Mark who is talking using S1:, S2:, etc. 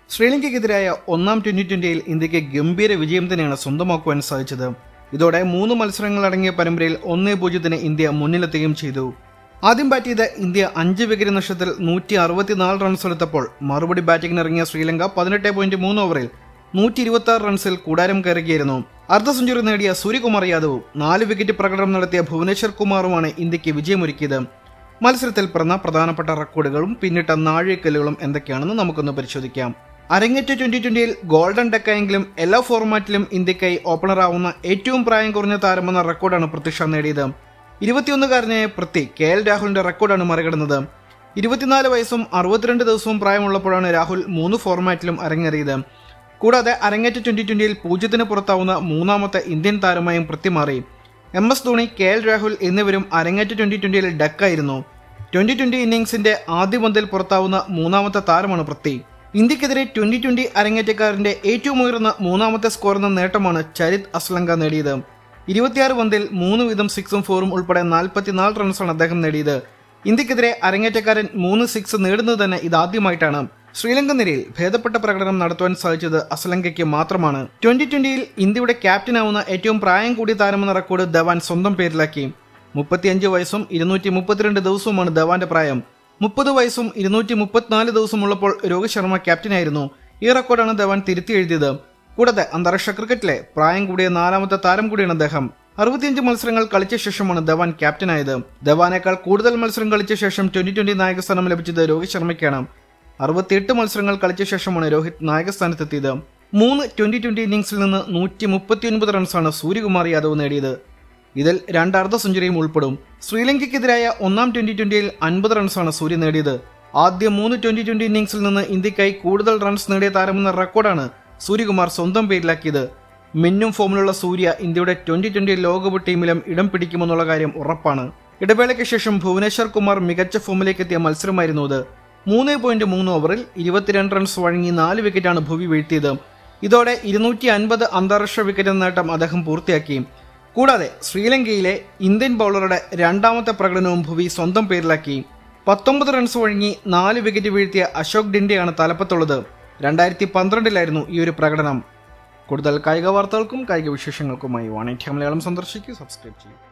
S1: ശ്രീലങ്കയ്ക്കെതിരായ ഒന്നാം ട്വന്റി ട്വന്റിയിൽ ഇന്ത്യക്ക് ഗംഭീര വിജയം തന്നെയാണ് സ്വന്തമാക്കുവാൻ സാധിച്ചത് ഇതോടെ മൂന്ന് മത്സരങ്ങൾ അടങ്ങിയ പരമ്പരയിൽ ഒന്നേ പൂജ്യത്തിന് ഇന്ത്യ മുന്നിലെത്തുകയും ചെയ്തു ആദ്യം ബാറ്റ് ചെയ്ത ഇന്ത്യ അഞ്ച് വിക്കറ്റ് നഷ്ടത്തിൽ നൂറ്റി അറുപത്തിനാല് റൺസ് എടുത്തപ്പോൾ മറുപടി ബാറ്റിംഗിനിറങ്ങിയ ശ്രീലങ്ക പതിനെട്ട് പോയിന്റ് മൂന്ന് ഓവറിൽ നൂറ്റി ഇരുപത്തി ആറ് റൺസിൽ കൂടാരം കയറുകയായിരുന്നു അർദ്ധ സെഞ്ചുറി നേടിയ സൂര്യകുമാർ യാദവും നാല് വിക്കറ്റ് പ്രകടനം നടത്തിയ ഭുവനേശ്വർ കുമാറുമാണ് ഇന്ത്യക്ക് വിജയമൊരുക്കിയത് മത്സരത്തിൽ പിറന്ന പ്രധാനപ്പെട്ട റെക്കോർഡുകളും പിന്നിട്ട നാഴികക്കല്ലുകളും എന്തൊക്കെയാണെന്ന് നമുക്കൊന്ന് പരിശോധിക്കാം അരങ്ങേറ്റ ട്വന്റി ട്വന്റിയിൽ ഗോൾഡൻ ഡെക്കായെങ്കിലും എല്ലാ ഫോർമാറ്റിലും ഇന്ത്യക്കായി ഓപ്പണറാവുന്ന ഏറ്റവും പ്രായം കുറഞ്ഞ താരമെന്ന റെക്കോർഡാണ് പൃഥ്വിഷ നേടിയത് ഇരുപത്തിയൊന്നുകാരനായ പൃഥ്വി കെ എൽ രാഹുലിന്റെ റെക്കോർഡാണ് മറികടന്നത് ഇരുപത്തിനാല് വയസ്സും അറുപത്തിരണ്ട് ദിവസവും പ്രായമുള്ളപ്പോഴാണ് രാഹുൽ മൂന്ന് ഫോർമാറ്റിലും അരങ്ങേറിയത് കൂടാതെ അരങ്ങേറ്റ ട്വന്റി ട്വന്റിയിൽ പൂജ്യത്തിന് പുറത്താവുന്ന മൂന്നാമത്തെ ഇന്ത്യൻ താരമായും പൃഥ്വി മാറി M S Dhoni K L Rahul എന്നിവരും അരങ്ങേറ്റ ട്വന്റി ട്വന്റിയിൽ ഡക്കായിരുന്നു ട്വന്റി ട്വന്റി ഇന്നിംഗ്സിന്റെ ആദ്യ പന്തിൽ പുറത്താവുന്ന മൂന്നാമത്തെ താരമാണ് പൃഥ്വി ഇന്ത്യക്കെതിരെ ട്വന്റി ട്വന്റി അരങ്ങേറ്റക്കാരന്റെ ഏറ്റവും ഉയർന്ന മൂന്നാമത്തെ സ്കോർ എന്ന നേട്ടമാണ് ചരിത് അസ്ലങ്ക നേടിയത് ഇരുപത്തിയാറ് പന്തിൽ മൂന്ന് വീതം സിക്സും ഫോറും ഉൾപ്പെടെ നാൽപ്പത്തിനാല് റൺസാണ് അദ്ദേഹം നേടിയത് ഇന്ത്യക്കെതിരെ അരങ്ങേറ്റക്കാരൻ മൂന്ന് സിക്സ് നേടുന്നത് തന്നെ ഇതാദ്യമായിട്ടാണ് ശ്രീലങ്കൻ നിരയിൽ ഭേദപ്പെട്ട പ്രകടനം നടത്തുവാൻ സാധിച്ചത് അസ്ലങ്കയ്ക്ക് മാത്രമാണ് ട്വന്റി ട്വന്റിയിൽ ഇന്ത്യയുടെ ക്യാപ്റ്റനാവുന്ന ഏറ്റവും പ്രായം കൂടിയ താരമെന്ന റെക്കോർഡ് ധവാൻ സ്വന്തം പേരിലാക്കി മുപ്പത്തിയഞ്ച് വയസ്സും ഇരുന്നൂറ്റി മുപ്പത്തിരണ്ട് ദിവസവുമാണ് ധവാന്റെ പ്രായം മുപ്പത് വയസ്സും ഇരുന്നൂറ്റി മുപ്പത്തിനാല് ദിവസമുള്ളപ്പോൾ രോഹിത് ശർമ്മ ക്യാപ്റ്റനായിരുന്നു ഈ റെക്കോർഡാണ് ധവാൻ തിരുത്തി എഴുതിയത് കൂടാതെ അന്താരാഷ്ട്ര ക്രിക്കറ്റിലെ പ്രായം കൂടിയ നാലാമത്തെ താരം കൂടിയാണ് അദ്ദേഹം അറുപത്തിയഞ്ച് മത്സരങ്ങൾ കളിച്ച ശേഷമാണ് ധവാൻ ക്യാപ്റ്റനായത് ധവാനേക്കാൾ കൂടുതൽ മത്സരം കളിച്ച ശേഷം ട്വന്റി ട്വന്റി നായകസ്ഥാനം ലഭിച്ചത് രോഹിത് ശർമ്മയ്ക്കാണ് അറുപത്തിയെട്ട് മത്സരങ്ങൾ കളിച്ച ശേഷമാണ് രോഹിത് നായകസ്ഥാനത്തെത്തിയത് മൂന്ന് ട്വന്റി ട്വന്റി ഇന്നിംഗ്സിൽ നിന്ന് നൂറ്റി മുപ്പത്തിയൊൻപത് റൺസാണ് സൂര്യകുമാർ യാദവ് നേടിയത് ഇതിൽ രണ്ട് അർദ്ധ സെഞ്ചുറിയും ഉൾപ്പെടും ശ്രീലങ്കയ്ക്കെതിരായ ഒന്നാം ട്വന്റി ട്വന്റിയിൽ അൻപത് റൺസാണ് സൂര്യ നേടിയത് ആദ്യ മൂന്ന് ട്വന്റി ട്വന്റി ഇന്നിംഗ്സിൽ നിന്ന് ഇന്ത്യക്കായി കൂടുതൽ റൺസ് നേടിയ താരമെന്ന റെക്കോർഡാണ് സൂര്യകുമാർ സ്വന്തം പേരിലാക്കിയത് മിന്നും ഫോമിലുള്ള സൂര്യ ഇന്ത്യയുടെ ട്വന്റി ട്വന്റി ലോകകപ്പ് ടീമിലും ഇടം പിടിക്കുമെന്നുള്ള കാര്യം ഉറപ്പാണ് ഇടവേളയ്ക്ക് ശേഷം ഭുവനേശ്വർ കുമാർ മികച്ച ഫോമിലേക്ക് എത്തിയ മത്സരമായിരുന്നു അത് മൂന്ന് പോയിന്റ് മൂന്ന് ഓവറിൽ ഇരുപത്തിരണ്ട് റൺസ് വഴങ്ങി നാല് വിക്കറ്റാണ് ഭുവി വീഴ്ത്തിയത് ഇതോടെ ഇരുന്നൂറ്റി അൻപത് അന്താരാഷ്ട്ര വിക്കറ്റ് നേട്ടം അദ്ദേഹം പൂർത്തിയാക്കി കൂടാതെ ശ്രീലങ്കയിലെ ഇന്ത്യൻ ബൗളറുടെ രണ്ടാമത്തെ പ്രകടനവും ഭുവി സ്വന്തം പേരിലാക്കി പത്തൊമ്പത് റൺസ് വഴങ്ങി നാല് വിക്കറ്റ് വീഴ്ത്തിയ അശോക് ഡിൻഡെയാണ് തലപ്പത്തുള്ളത് രണ്ടായിരത്തി പന്ത്രണ്ടിലായിരുന്നു ഈ ഒരു പ്രകടനം കൂടുതൽ കായിക വാർത്തകൾക്കും കായിക വിശേഷങ്ങൾക്കുമായി വൺ മലയാളം സന്ദർശിക്കുക സബ്സ്ക്രൈബ് ചെയ്യും